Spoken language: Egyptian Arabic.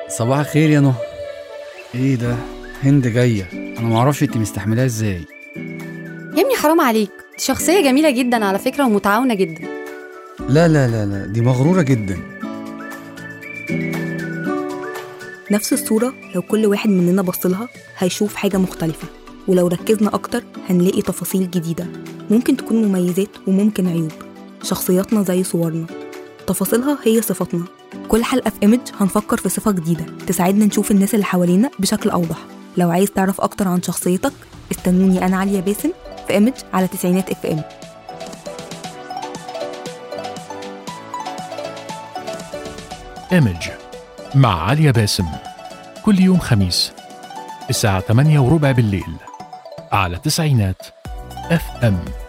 صباح الخير يا نهى ايه ده هند جايه انا معرفش انت مستحملاها ازاي يا ابني حرام عليك دي شخصية جميلة جدا على فكرة ومتعاونة جدا لا لا لا لا دي مغروره جدا نفس الصورة لو كل واحد مننا بصلها هيشوف حاجة مختلفة ولو ركزنا أكتر هنلاقي تفاصيل جديدة ممكن تكون مميزات وممكن عيوب شخصياتنا زي صورنا تفاصيلها هي صفاتنا كل حلقة في إيمج هنفكر في صفة جديدة تساعدنا نشوف الناس اللي حوالينا بشكل أوضح لو عايز تعرف أكتر عن شخصيتك استنوني أنا عليا باسم في إيمج على تسعينات اف ام ايمج مع عليا باسم كل يوم خميس الساعة 8 وربع بالليل على تسعينات اف ام